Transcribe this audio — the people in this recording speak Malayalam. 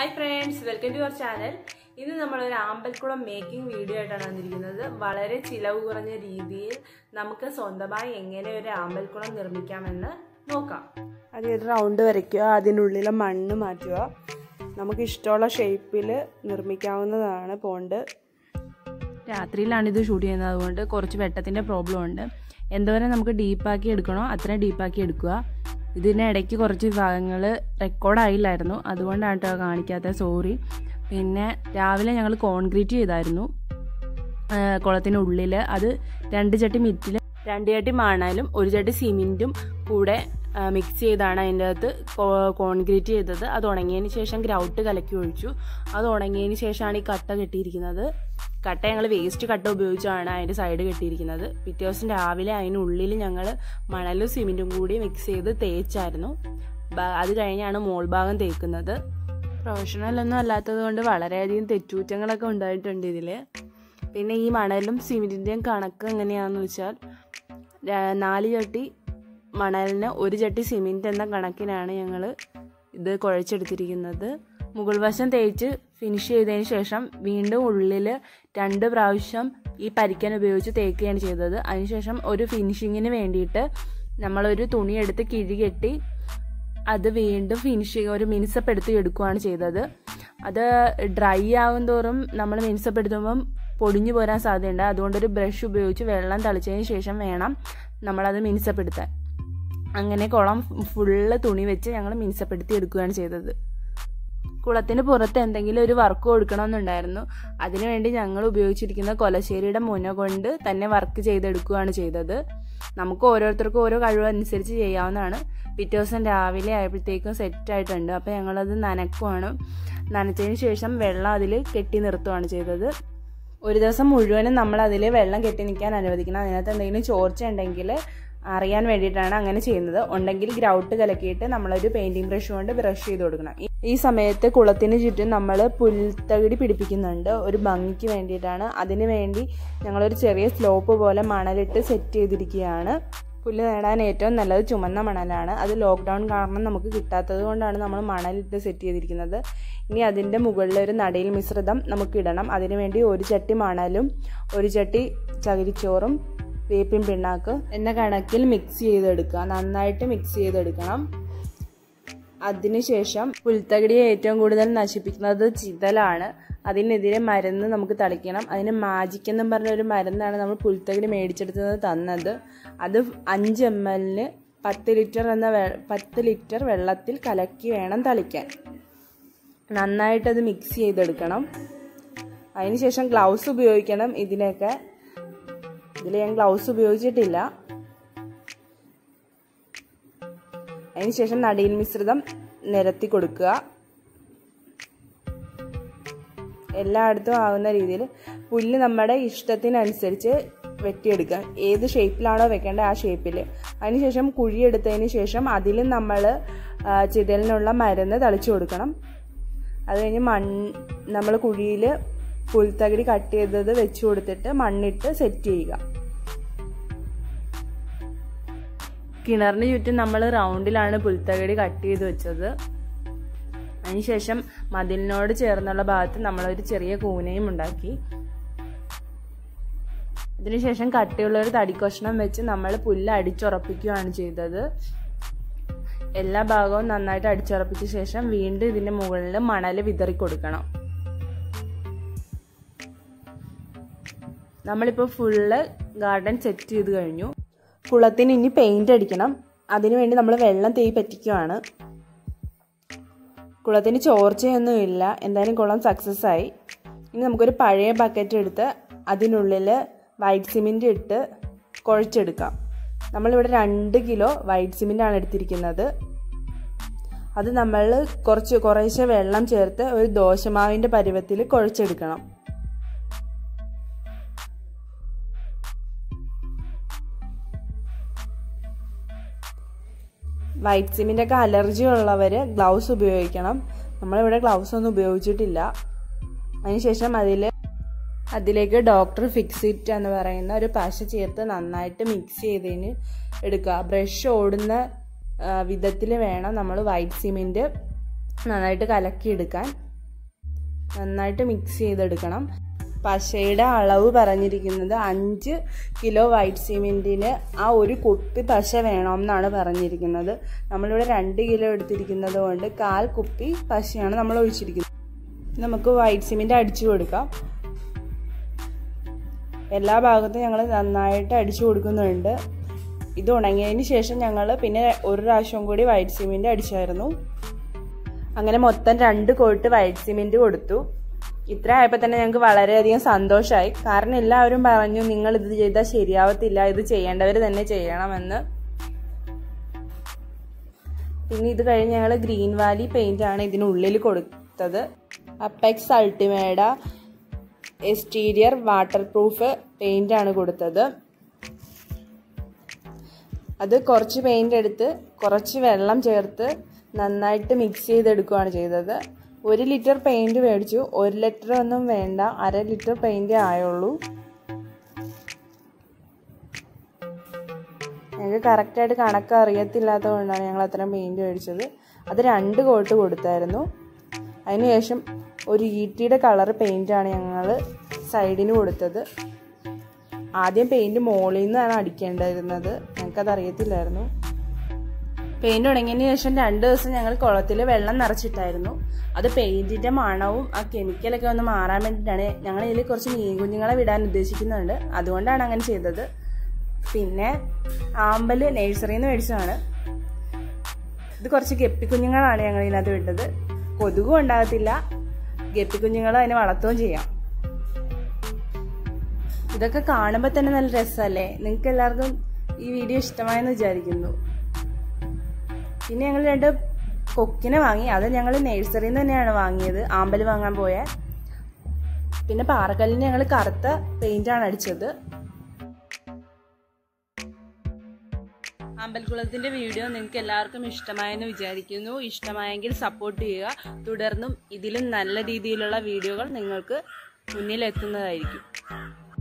hi friends welcome to your channel ഇന്ന് നമ്മൾ ഒരു ആമ്പൽക്കുളം മേക്കിംഗ് വീഡിയോ ആയിട്ടാണ് വന്നിരിക്കുന്നത് വളരെ ചിലവ് കുറഞ്ഞ രീതിയിൽ നമുക്ക് സ്വന്തമായി എങ്ങനെ ഒരു ആമ്പൽക്കുളം നിർമ്മിക്കാമെന്ന് നോക്കാം അത് ഒരു റൗണ്ട് വരയ്ക്കുക അതിനുള്ളിലെ മണ്ണ് മാറ്റുക നമുക്ക് ഇഷ്ടമുള്ള ഷേപ്പിൽ നിർമ്മിക്കാവുന്നതാണ് പോണ്ട് രാത്രിയിലാണ് ഇത് ഷൂട്ട് ചെയ്യുന്നത് അതുകൊണ്ട് കുറച്ച് വെട്ടത്തിൻ്റെ പ്രോബ്ലം ഉണ്ട് എന്തോരം നമുക്ക് ഡീപ്പാക്കി എടുക്കണോ അത്രയും ഡീപ്പാക്കി എടുക്കുക ഇതിന് ഇടയ്ക്ക് കുറച്ച് ഭാഗങ്ങൾ റെക്കോർഡായില്ലായിരുന്നു അതുകൊണ്ടാണ് കേട്ടോ കാണിക്കാത്ത സോറി പിന്നെ രാവിലെ ഞങ്ങൾ കോൺക്രീറ്റ് ചെയ്തായിരുന്നു കുളത്തിനുള്ളിൽ അത് രണ്ട് ചട്ടി മിറ്റിൽ രണ്ട് ചട്ടി മണലും ഒരു ചട്ടി സിമെൻറ്റും കൂടെ മിക്സ് ചെയ്താണ് അതിൻ്റെ അകത്ത് കോൺക്രീറ്റ് ചെയ്തത് അത് ഉണങ്ങിയതിന് ശേഷം ഗ്രൗട്ട് കലക്കി ഒഴിച്ചു അത് ഉണങ്ങിയതിന് ശേഷമാണ് ഈ കട്ട കെട്ടിയിരിക്കുന്നത് കട്ട ഞങ്ങൾ വേസ്റ്റ് കട്ട ഉപയോഗിച്ചാണ് അതിൻ്റെ സൈഡ് കെട്ടിയിരിക്കുന്നത് പിറ്റേ ദിവസം രാവിലെ അതിനുള്ളിൽ ഞങ്ങൾ മണലും സിമെൻറ്റും കൂടി മിക്സ് ചെയ്ത് തേച്ചായിരുന്നു അത് കഴിഞ്ഞാണ് മോൾ ഭാഗം തേക്കുന്നത് പ്രൊഫഷണൽ ഒന്നും അല്ലാത്തത് കൊണ്ട് വളരെയധികം തെറ്റുകുറ്റങ്ങളൊക്കെ ഉണ്ടായിട്ടുണ്ട് ഇതിൽ പിന്നെ ഈ മണലും സിമെൻറ്റിൻ്റെയും കണക്ക് എങ്ങനെയാണെന്ന് വെച്ചാൽ നാല് ചട്ടി മണലിന് ഒരു ചട്ടി സിമെൻറ്റ് എന്ന കണക്കിനാണ് ഞങ്ങൾ ഇത് കുഴച്ചെടുത്തിരിക്കുന്നത് മുകൾ വശം തേച്ച് ഫിനിഷ് ചെയ്തതിന് ശേഷം വീണ്ടും ഉള്ളിൽ രണ്ട് പ്രാവശ്യം ഈ പരിക്കൻ ഉപയോഗിച്ച് തേക്കുകയാണ് ചെയ്തത് അതിനുശേഷം ഒരു ഫിനിഷിങ്ങിന് വേണ്ടിയിട്ട് നമ്മളൊരു തുണി എടുത്ത് കിഴി കെട്ടി അത് വീണ്ടും ഫിനിഷിങ് ഒരു മിനുസപ്പെടുത്തി എടുക്കുകയാണ് ചെയ്തത് അത് ഡ്രൈ ആകും തോറും നമ്മൾ മിനുസപ്പെടുത്തുമ്പം പൊടിഞ്ഞു പോരാൻ സാധ്യതയുണ്ട് അതുകൊണ്ടൊരു ബ്രഷ് ഉപയോഗിച്ച് വെള്ളം തളിച്ചതിന് ശേഷം വേണം നമ്മളത് മിനുസപ്പെടുത്താൻ അങ്ങനെ കുളം ഫുള്ള് തുണി വെച്ച് ഞങ്ങൾ മിനുസപ്പെടുത്തി എടുക്കുകയാണ് ചെയ്തത് കുളത്തിന് പുറത്ത് എന്തെങ്കിലും ഒരു വർക്ക് കൊടുക്കണമെന്നുണ്ടായിരുന്നു അതിനുവേണ്ടി ഞങ്ങൾ ഉപയോഗിച്ചിരിക്കുന്ന കൊലശ്ശേരിയുടെ മുന കൊണ്ട് തന്നെ വർക്ക് ചെയ്തെടുക്കുകയാണ് ചെയ്തത് നമുക്ക് ഓരോരുത്തർക്കും ഓരോ കഴിവ് അനുസരിച്ച് ചെയ്യാവുന്നതാണ് പിറ്റേ ദിവസം രാവിലെ ആയപ്പോഴത്തേക്കും സെറ്റായിട്ടുണ്ട് അപ്പോൾ ഞങ്ങളത് നനക്കുവാണ് നനച്ചതിന് ശേഷം വെള്ളം അതിൽ കെട്ടി നിർത്തുകയാണ് ചെയ്തത് ഒരു ദിവസം മുഴുവനും നമ്മൾ അതിൽ വെള്ളം കെട്ടി നിൽക്കാൻ അനുവദിക്കണം അതിനകത്ത് എന്തെങ്കിലും ചോർച്ച ഉണ്ടെങ്കിൽ അറിയാൻ വേണ്ടിയിട്ടാണ് അങ്ങനെ ചെയ്യുന്നത് ഉണ്ടെങ്കിൽ ഗ്രൗട്ട് കലക്കിയിട്ട് നമ്മളൊരു പെയിന്റിംഗ് ബ്രഷ് കൊണ്ട് ബ്രഷ് ചെയ്ത് കൊടുക്കണം ഈ സമയത്ത് കുളത്തിന് ചുറ്റും നമ്മൾ പുൽത്തകിടി പിടിപ്പിക്കുന്നുണ്ട് ഒരു ഭംഗിക്ക് വേണ്ടിയിട്ടാണ് അതിന് വേണ്ടി ഞങ്ങളൊരു ചെറിയ സ്ലോപ്പ് പോലെ മണലിട്ട് സെറ്റ് ചെയ്തിരിക്കുകയാണ് പുല്ല് നേടാൻ ഏറ്റവും നല്ലത് ചുമന്ന മണലാണ് അത് ലോക്ക്ഡൗൺ കാരണം നമുക്ക് കിട്ടാത്തത് കൊണ്ടാണ് നമ്മൾ മണലിട്ട് സെറ്റ് ചെയ്തിരിക്കുന്നത് ഇനി അതിൻ്റെ മുകളിൽ ഒരു നടയിൽ മിശ്രിതം നമുക്ക് ഇടണം അതിനുവേണ്ടി ഒരു ചട്ടി മണലും ഒരു ചട്ടി ചകിരിച്ചോറും വേപ്പിൻ പിണ്ണാക്ക് എന്ന കണക്കിൽ മിക്സ് ചെയ്തെടുക്കുക നന്നായിട്ട് മിക്സ് ചെയ്തെടുക്കണം അതിനുശേഷം പുൽത്തകിടിയെ ഏറ്റവും കൂടുതൽ നശിപ്പിക്കുന്നത് ചിതലാണ് അതിനെതിരെ മരുന്ന് നമുക്ക് തളിക്കണം അതിന് മാജിക് എന്നും പറഞ്ഞ ഒരു മരുന്നാണ് നമ്മൾ പുൽത്തകിടി മേടിച്ചെടുത്തത് തന്നത് അത് അഞ്ച് എം എല്ലിന് പത്ത് ലിറ്റർ എന്ന പത്ത് ലിറ്റർ വെള്ളത്തിൽ കലക്കി വേണം തളിക്കാൻ നന്നായിട്ടത് മിക്സ് ചെയ്തെടുക്കണം അതിനുശേഷം ഗ്ലൗസ് ഉപയോഗിക്കണം ഇതിനൊക്കെ ഇതിൽ ഞാൻ ഗ്ലൗസ് ഉപയോഗിച്ചിട്ടില്ല അതിനുശേഷം നടിയിൽ മിശ്രിതം നിരത്തി കൊടുക്കുക എല്ലായിടത്തും ആവുന്ന രീതിയിൽ പുല്ല് നമ്മുടെ ഇഷ്ടത്തിനനുസരിച്ച് വെട്ടിയെടുക്കുക ഏത് ഷേപ്പിലാണോ വെക്കേണ്ടത് ആ ഷേപ്പിൽ അതിനുശേഷം കുഴിയെടുത്തതിന് ശേഷം അതിൽ നമ്മൾ ചിതലിനുള്ള മരുന്ന് തളിച്ചു കൊടുക്കണം അത് കഴിഞ്ഞ് മൺ നമ്മൾ കുഴിയിൽ പുൽത്തകിടി കട്ട് ചെയ്തത് വെച്ച് കൊടുത്തിട്ട് മണ്ണിട്ട് സെറ്റ് ചെയ്യുക കിണറിന് ചുറ്റും നമ്മൾ റൗണ്ടിലാണ് പുൽത്തകിടി കട്ട് ചെയ്ത് വെച്ചത് അതിനുശേഷം മതിലിനോട് ചേർന്നുള്ള ഭാഗത്ത് നമ്മളൊരു ചെറിയ കൂനയും ഉണ്ടാക്കി ഇതിനുശേഷം കട്ടിയുള്ള ഒരു തടിക്കഷ്ണം വെച്ച് നമ്മൾ പുല്ല് അടിച്ചുറപ്പിക്കുകയാണ് ചെയ്തത് എല്ലാ ഭാഗവും നന്നായിട്ട് അടിച്ചുറപ്പിച്ച ശേഷം വീണ്ടും ഇതിന്റെ മുകളിൽ മണൽ വിതറി കൊടുക്കണം നമ്മളിപ്പോൾ ഫുള്ള് ഗാർഡൻ സെറ്റ് ചെയ്ത് കഴിഞ്ഞു കുളത്തിന് ഇനി പെയിന്റ് അടിക്കണം അതിനുവേണ്ടി നമ്മൾ വെള്ളം തേയി പറ്റിക്കുവാണ് കുളത്തിന് ചോർച്ചയൊന്നുമില്ല എന്തായാലും കുളം സക്സസ് ആയി ഇനി നമുക്കൊരു പഴയ ബക്കറ്റ് എടുത്ത് അതിനുള്ളിൽ വൈറ്റ് സിമെൻറ്റ് ഇട്ട് കുഴച്ചെടുക്കാം നമ്മളിവിടെ രണ്ട് കിലോ വൈറ്റ് സിമെൻ്റ് ആണ് എടുത്തിരിക്കുന്നത് അത് നമ്മൾ കുറച്ച് കുറേശ്ശെ വെള്ളം ചേർത്ത് ഒരു ദോശമാവിൻ്റെ പരുവത്തിൽ കുഴച്ചെടുക്കണം വൈറ്റ് സിമെൻ്റൊക്കെ അലർജി ഉള്ളവർ ഗ്ലൗസ് ഉപയോഗിക്കണം നമ്മളിവിടെ ഗ്ലൗസ് ഒന്നും ഉപയോഗിച്ചിട്ടില്ല അതിനുശേഷം അതിൽ അതിലേക്ക് ഡോക്ടർ ഫിക്സിറ്റ് എന്ന് പറയുന്ന ഒരു പശ ചേർത്ത് നന്നായിട്ട് മിക്സ് ചെയ്തതിന് എടുക്കുക ബ്രഷ് ഓടുന്ന വിധത്തിൽ വേണം നമ്മൾ വൈറ്റ് സിമെൻറ്റ് നന്നായിട്ട് കലക്കിയെടുക്കാൻ നന്നായിട്ട് മിക്സ് ചെയ്തെടുക്കണം പശയുടെ അളവ് പറഞ്ഞിരിക്കുന്നത് അഞ്ച് കിലോ വൈറ്റ് സിമെൻറ്റിന് ആ ഒരു കുപ്പി പശ വേണമെന്നാണ് പറഞ്ഞിരിക്കുന്നത് നമ്മളിവിടെ രണ്ട് കിലോ എടുത്തിരിക്കുന്നത് കൊണ്ട് കാൽ കുപ്പി പശയാണ് നമ്മൾ ഒഴിച്ചിരിക്കുന്നത് നമുക്ക് വൈറ്റ് സിമെൻറ്റ് അടിച്ചു കൊടുക്കാം എല്ലാ ഭാഗത്തും ഞങ്ങൾ നന്നായിട്ട് അടിച്ചു കൊടുക്കുന്നുണ്ട് ഇത് ഉണങ്ങിയതിന് ശേഷം ഞങ്ങൾ പിന്നെ ഒരു പ്രാവശ്യം കൂടി വൈറ്റ് സിമെൻറ്റ് അടിച്ചായിരുന്നു അങ്ങനെ മൊത്തം രണ്ട് കോട്ട് വൈറ്റ് സിമെൻറ്റ് കൊടുത്തു ഇത്ര ആയപ്പോൾ തന്നെ ഞങ്ങൾക്ക് വളരെയധികം സന്തോഷമായി കാരണം എല്ലാവരും പറഞ്ഞു നിങ്ങൾ ഇത് ചെയ്താൽ ശരിയാവത്തില്ല ഇത് ചെയ്യേണ്ടവർ തന്നെ ചെയ്യണമെന്ന് പിന്നെ ഇത് കഴിഞ്ഞ് ഞങ്ങൾ ഗ്രീൻ വാലി പെയിന്റ് ആണ് ഇതിനുള്ളിൽ കൊടുത്തത് Apex Ultima exterior waterproof paint ആണ് കൊടുത്തത് അത് കുറച്ച് പെയിന്റ് എടുത്ത് കുറച്ച് വെള്ളം ചേർത്ത് നന്നായിട്ട് മിക്സ് ചെയ്തെടുക്കുകയാണ് ചെയ്തത് ഒരു ലിറ്റർ പെയിന്റ് മേടിച്ചു ഒരു ലിറ്റർ ഒന്നും വേണ്ട അര ലിറ്റർ പെയിന്റ് ആയുള്ളൂ ഞങ്ങൾക്ക് കറക്റ്റായിട്ട് കണക്ക് അറിയത്തില്ലാത്തത് കൊണ്ടാണ് ഞങ്ങൾ അത്രയും പെയിന്റ് മേടിച്ചത് അത് രണ്ട് കോട്ട് കൊടുത്തായിരുന്നു അതിനുശേഷം ഒരു ഈട്ടിയുടെ കളർ പെയിന്റാണ് ഞങ്ങൾ സൈഡിന് കൊടുത്തത് ആദ്യം പെയിന്റ് മുകളിൽ നിന്നാണ് അടിക്കേണ്ടിയിരുന്നത് ഞങ്ങൾക്കത് അറിയത്തില്ലായിരുന്നു പെയിന്റ് ഉണങ്ങിയതിന് ശേഷം രണ്ട് ദിവസം ഞങ്ങൾ കുളത്തിൽ വെള്ളം നിറച്ചിട്ടായിരുന്നു അത് പെയിന്റിന്റെ മണവും ആ കെമിക്കലൊക്കെ ഒന്ന് മാറാൻ വേണ്ടിയിട്ടാണ് ഞങ്ങൾ ഇതിൽ കുറച്ച് മീൻ കുഞ്ഞുങ്ങളെ വിടാൻ ഉദ്ദേശിക്കുന്നുണ്ട് അതുകൊണ്ടാണ് അങ്ങനെ ചെയ്തത് പിന്നെ ആമ്പല് നഴ്സറിയിൽ നിന്ന് മേടിച്ചതാണ് ഇത് കുറച്ച് ഗപ്പി കുഞ്ഞുങ്ങളാണ് ഞങ്ങൾ ഇതിനകത്ത് വിട്ടത് കൊതുകും ഉണ്ടാകത്തില്ല ഗപ്പി കുഞ്ഞുങ്ങൾ അതിനെ വളർത്തുകയും ചെയ്യാം ഇതൊക്കെ കാണുമ്പോൾ തന്നെ നല്ല രസമല്ലേ നിങ്ങൾക്ക് എല്ലാവർക്കും ഈ വീഡിയോ ഇഷ്ടമായെന്ന് വിചാരിക്കുന്നു പിന്നെ ഞങ്ങൾ രണ്ട് കൊക്കിനെ വാങ്ങി അത് ഞങ്ങൾ നഴ്സറിയിൽ നിന്ന് തന്നെയാണ് വാങ്ങിയത് ആമ്പൽ വാങ്ങാൻ പോയ പിന്നെ പാറക്കല്ലിന് ഞങ്ങൾ കറുത്ത പെയിന്റാണ് അടിച്ചത് അമ്പൽക്കുളത്തിന്റെ വീഡിയോ നിങ്ങൾക്ക് എല്ലാവർക്കും ഇഷ്ടമായെന്ന് വിചാരിക്കുന്നു ഇഷ്ടമായെങ്കിൽ സപ്പോർട്ട് ചെയ്യുക തുടർന്നും ഇതിലും നല്ല രീതിയിലുള്ള വീഡിയോകൾ നിങ്ങൾക്ക് മുന്നിൽ എത്തുന്നതായിരിക്കും